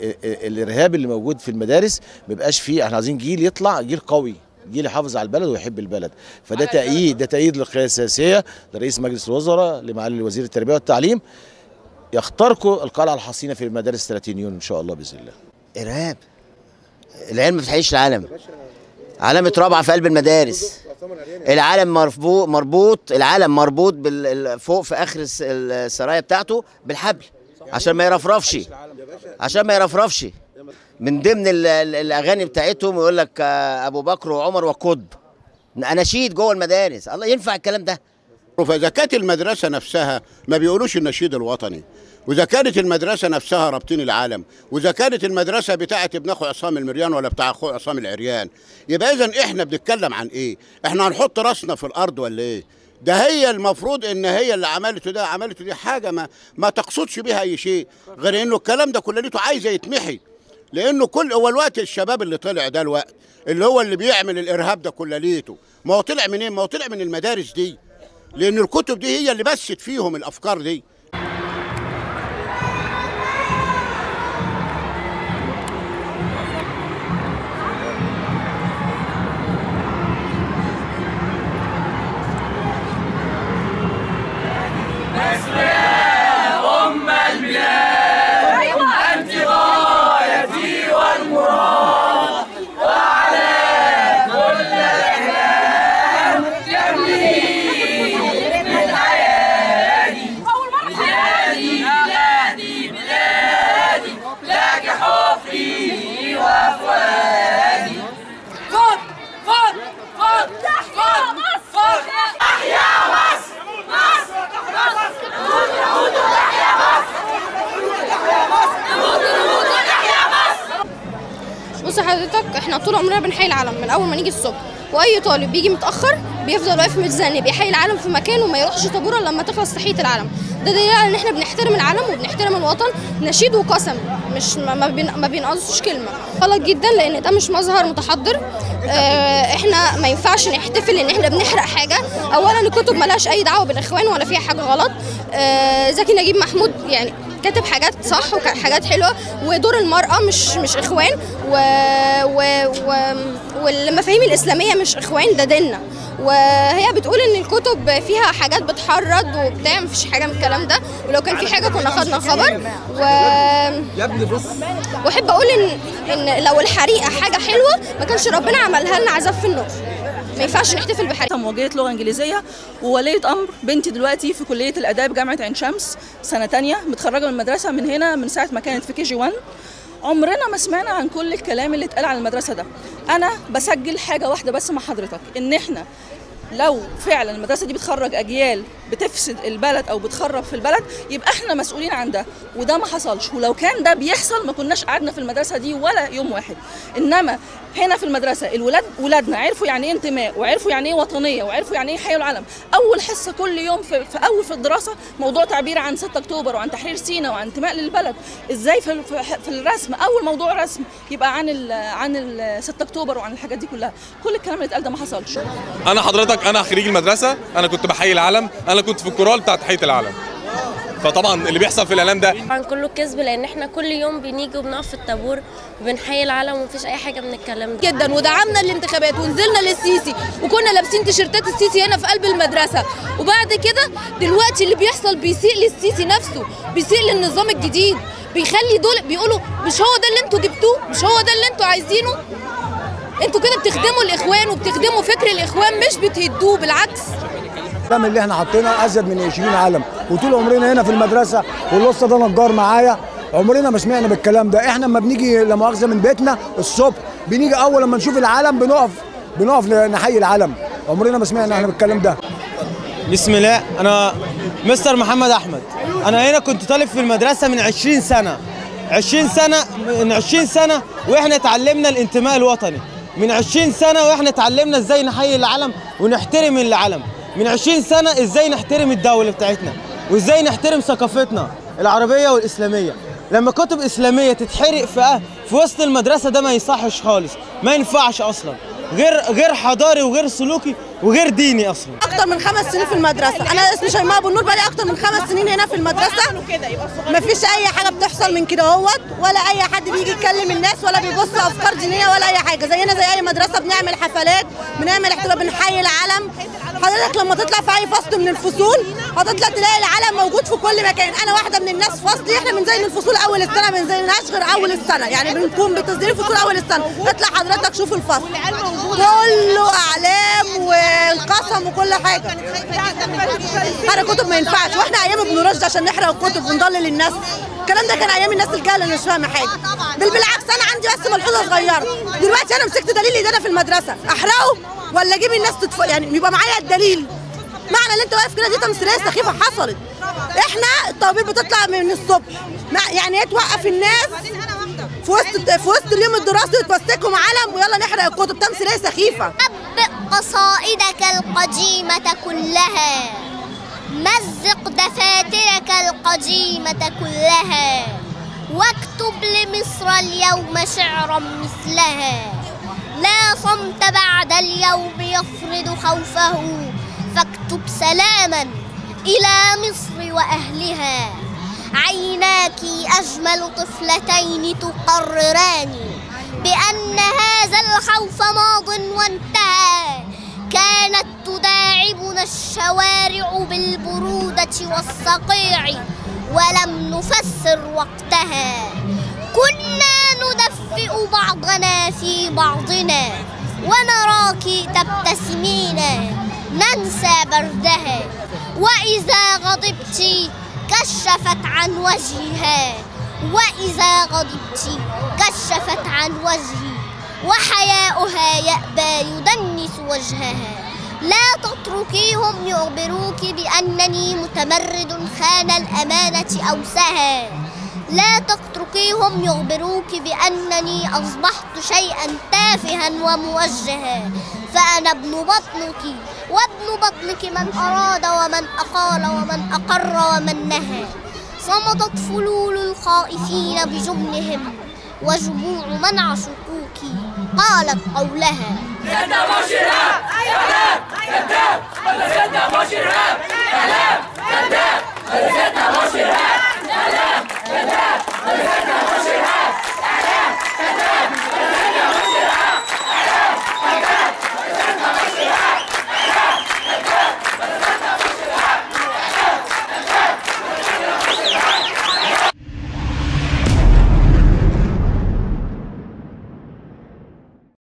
الارهاب اللي موجود في المدارس ما يبقاش فيه احنا عايزين جيل يطلع جيل قوي جيل يحافظ على البلد ويحب البلد فده تأييد ده تأييد للقيادة السياسية لرئيس مجلس الوزراء لمعالي وزير التربية والتعليم يخترقوا القلعة الحصينة في المدارس 30 يونيو إن شاء الله بإذن الله ارهاب العيال ما بتحيش العالم علامة رابعة في قلب المدارس العالم مربوط مربوط العالم مربوط بال... فوق في اخر الس- السرايا بتاعته بالحبل عشان ما يرفرفش عشان ما يرفرفش من ضمن ال... ال- الاغاني بتاعتهم يقول لك آه، ابو بكر وعمر وقطب اناشيد جوه المدارس الله ينفع الكلام ده فإذا كانت المدرسة نفسها ما بيقولوش النشيد الوطني وإذا كانت المدرسة نفسها رابطين العالم وإذا كانت المدرسة بتاعت ابن أخو عصام المريان ولا بتاع أخو عصام العريان يبقى إذا إحنا بنتكلم عن إيه؟ إحنا هنحط راسنا في الأرض ولا إيه؟ ده هي المفروض ان هي اللي عملته ده عملته دي حاجه ما ما تقصدش بيها اي شيء غير انه الكلام ده كليته عايزه يتمحي لانه كل هو الوقت الشباب اللي طلع ده الوقت اللي هو اللي بيعمل الارهاب ده كليته ما هو طلع منين؟ ما هو طلع من المدارس دي لان الكتب دي هي اللي بثت فيهم الافكار دي فوق فوق فوق فوق فوق تحيا مصر مصر مصر نموت نموت وتحيا مصر نموت تحيا مصر نموت نموت وتحيا مصر بص حضرتك احنا طول عمرنا بنحيي العلم من اول ما نيجي الصبح واي طالب بيجي متاخر بيفضل واقف متذنب بيحيي العلم في مكانه وما يروحش طابور إلا لما تخلص تحيه العلم ده دليل على ان احنا بنحترم العلم وبنحترم الوطن نشيد وقسم مش ما ما, بين ما بينقصوش كلمه غلط جدا لان ده مش مظهر متحضر اه احنا ما ينفعش نحتفل ان احنا بنحرق حاجه اولا الكتب ملهاش اي دعوه بالاخوان ولا فيها حاجه غلط اه زكي نجيب محمود يعني كاتب حاجات صح وحاجات حلوه ودور المراه مش مش اخوان و, و, و والمفاهيم الاسلاميه مش اخوان ده ديننا وهي بتقول ان الكتب فيها حاجات بتحرض وبتاع مفيش حاجه من الكلام ده ولو كان في حاجه كنا خدنا خبر و يا ابني بص واحب اقول ان ان لو الحريقه حاجه حلوه ما كانش ربنا عملها لنا عذاب في النار ما ينفعش نحتفل بحريقه موجهة لغة إنجليزية وولية أمر بنتي دلوقتي في كلية الآداب جامعة عين شمس سنة تانية متخرجة من المدرسة من هنا من ساعة ما كانت في كي جي 1 عمرنا ما سمعنا عن كل الكلام اللي اتقال عن المدرسة ده أنا بسجل حاجة واحدة بس مع حضرتك إن إحنا لو فعلا المدرسه دي بتخرج اجيال بتفسد البلد او بتخرب في البلد يبقى احنا مسؤولين عن ده وده ما حصلش ولو كان ده بيحصل ما كناش قعدنا في المدرسه دي ولا يوم واحد انما هنا في المدرسه الولاد ولادنا عرفوا يعني ايه انتماء وعرفوا يعني ايه وطنيه وعرفوا يعني ايه حيوا العلم اول حصه كل يوم في, في اول في الدراسه موضوع تعبير عن 6 اكتوبر وعن تحرير سيناء وعن انتماء للبلد ازاي في, في, في الرسم اول موضوع رسم يبقى عن ال عن ال 6 اكتوبر وعن الحاجات دي كلها كل الكلام اللي اتقال ده ما حصلش انا حضرتك انا خريج المدرسه انا كنت بحيي العلم انا كنت في الكورال بتاع تحيه العلم فطبعا اللي بيحصل في الاعلام ده طبعا كله كذب لان احنا كل يوم بنيجي وبنقف في الطابور وبنحيي العلم ومفيش اي حاجه من الكلام ده جدا ودعمنا الانتخابات ونزلنا للسيسي وكنا لابسين تيشيرتات السيسي هنا في قلب المدرسه وبعد كده دلوقتي اللي بيحصل بيسيء للسيسي نفسه بيسيء للنظام الجديد بيخلي دول بيقولوا مش هو ده اللي انتوا جبتوه مش هو ده اللي انتوا عايزينه انتوا كده بتخدموا الاخوان وبتخدموا فكر الاخوان مش بتهدوه بالعكس الكلام اللي احنا حاطينها ازيد من 20 علم وطول عمرنا هنا في المدرسه والاسطى ده نجار معايا عمرنا ما سمعنا بالكلام ده احنا لما بنيجي لا مؤاخذه من بيتنا الصبح بنيجي اول لما نشوف العلم بنقف بنقف نحيي العلم عمرنا ما سمعنا احنا بالكلام ده بسم الله انا مستر محمد احمد انا هنا كنت طالب في المدرسه من 20 سنه 20 سنه من 20 سنه واحنا اتعلمنا الانتماء الوطني من 20 سنه واحنا اتعلمنا ازاي نحيي العلم ونحترم العلم من 20 سنه ازاي نحترم الدوله بتاعتنا وازاي نحترم ثقافتنا العربيه والاسلاميه لما كتب اسلاميه تتحرق في في وسط المدرسه ده ما يصحش خالص ما ينفعش اصلا غير غير حضاري وغير سلوكي وغير ديني اصلا اكتر من خمس سنين في المدرسه انا اسمي شيماء ابو النور بقالي اكتر من خمس سنين هنا في المدرسه مفيش اي حاجه بتحصل من كده اهوت ولا اي حد بيجي يكلم الناس ولا بيبص افكار دينيه ولا اي حاجه زينا زي اي مدرسه بنعمل حفلات بنعمل احتفال بنحيي العلم حضرتك لما تطلع في اي فصل من الفصول هتطلع تلاقي العلم موجود في كل مكان انا واحده من الناس في فصلي احنا بنزين الفصول اول السنه ما بنزينهاش غير اول السنه يعني بنكون بتزيين الفصول اول السنه اطلع حضرتك شوف الفصل كله اعلام والقسم وكل حاجه حرق كتب ما ينفعش واحنا ايام ابن رشد عشان نحرق الكتب ونضلل الناس الكلام ده كان ايام الناس الجهله اللي مش فاهمه حاجه بل بالعكس انا عندي بس ملحوظه صغيره دلوقتي انا مسكت دليل ايدينا في المدرسه احرقه ولا اجيب الناس تتف... يعني يبقى معايا الدليل معنى اللي انت واقف كده دي تمثيليه سخيفه حصلت احنا الطوابير بتطلع من الصبح مع- يعني هي توقف الناس في وسط في وسط اليوم الدراسي وتمسكهم علم ويلا نحرق الكتب تمثيليه سخيفه قصائدك القديمة كلها مزق دفاترك القديمة كلها واكتب لمصر اليوم شعرا مثلها لا صمت بعد اليوم يفرض خوفه فاكتب سلاما إلى مصر وأهلها عيناك أجمل طفلتين تقرران بأن هذا الخوف ماض وانتهى كانت تداعبنا الشوارع بالبرودة والصقيع ولم نفسر وقتها كنا ندفئ بعضنا في بعضنا ونراك تبتسمين ننسى بردها وإذا غضبت كشفت عن وجهها وإذا غضبت كشفت عن وجهي وحياؤها يأبى يدنس وجهها لا تتركيهم يخبروك بأنني متمرد خان الأمانة أوسها لا تتركيهم يخبروك بأنني أصبحت شيئا تافها وموجها فأنا ابن بطنك وابن بطنك من أراد ومن أقال ومن أقر ومن نهى صمدت فلول الخائفين بجبنهم وجموع من عشقوك قالت قولها زاد بشرى